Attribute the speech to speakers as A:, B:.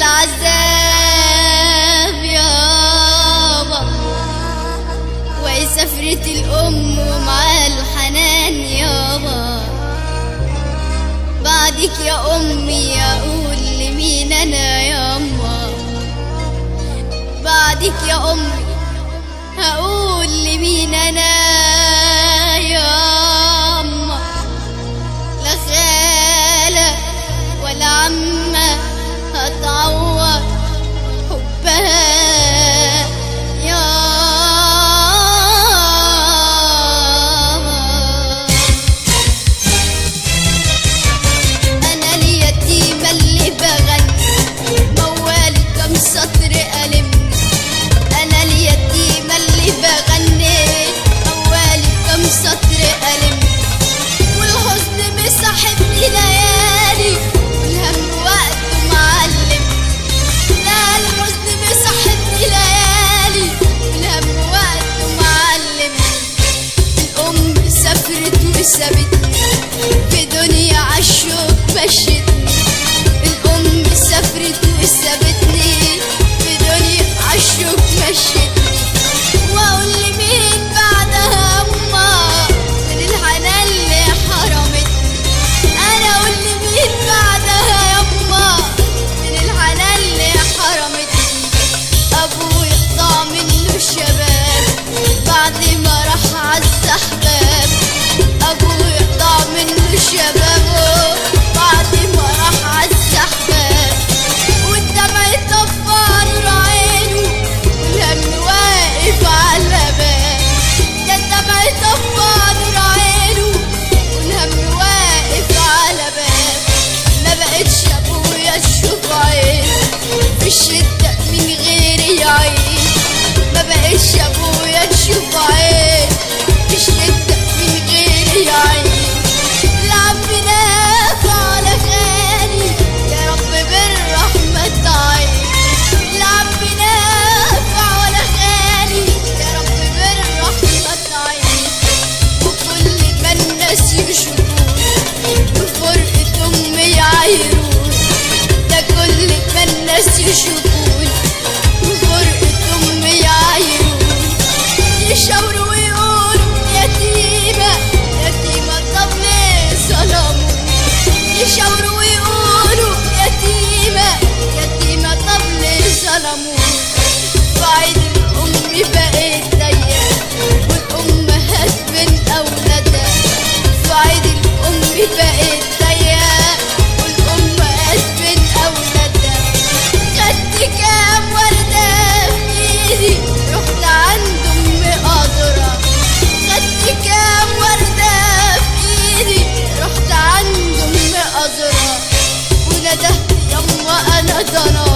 A: العذاب يابا وهي سفرة الأم ومعاها الحنان يابا بعدك يا أمي أقول لمين أنا ياما بعدك يا أمي هقول لمين أنا ياما لا خالة ولا عمة هتعوض حبها ياما انا اليتيمة اللي بغني موالي كم سطر ألمني انا اليتيمة اللي بغني موالي كم سطر ألمني والحزن مصاحبني ليالي والهم وقته معلم لا الحزن مصاحبني ليالي والهم وقته معلم الأم سافرت وسابتني في دنيا عالشوق مشيتني الأم سافرت وسابتني في دنيا عالشوق مشيتني وأقول لمين بعدها أما من الحنان اللي حرمتني أنا أقول لمين بعدها يما من الحنان اللي حرمتني أبويا ضاع منه الشباب بعد ما راح عالسحباب أبويا ضاع منه شبابه بعد ما راح عالسحباب والدمع طفى نور عينه والهم واقف على باب ده الدمع طفى نور عينه والهم واقف على باب ما بقتش ابويا اشوف عينه في الشدة من غيري يعين ما بقتش ابويا اشوف عين في الشدة من غيري يعين العب نافع على غالي يا رب بالرحمة تعين العب نافع ولا غالي يا رب بالرحمة تعين وكل ما الناس يشوفوني بفرقة أمي يعايروني ده كل ما الناس يشوفوني بفرقة أمي يعايروني يشاوروا ويقولوا يتيمة يتيمة طب ليه ظلموني يشاوروا ويقولوا يتيمة يتيمة طب ليه ظلموني بعيد الأم بقيت ضيقة والأمهات بين أولادها بعيد الأم بقيت ضيقة والأمهات بين أولادها خدت كام وردة في إيدي رحت عند أمي قادرة خدت كام وردة في إيدي رحت عند أمي قادرة وندهت يما أنا ضنا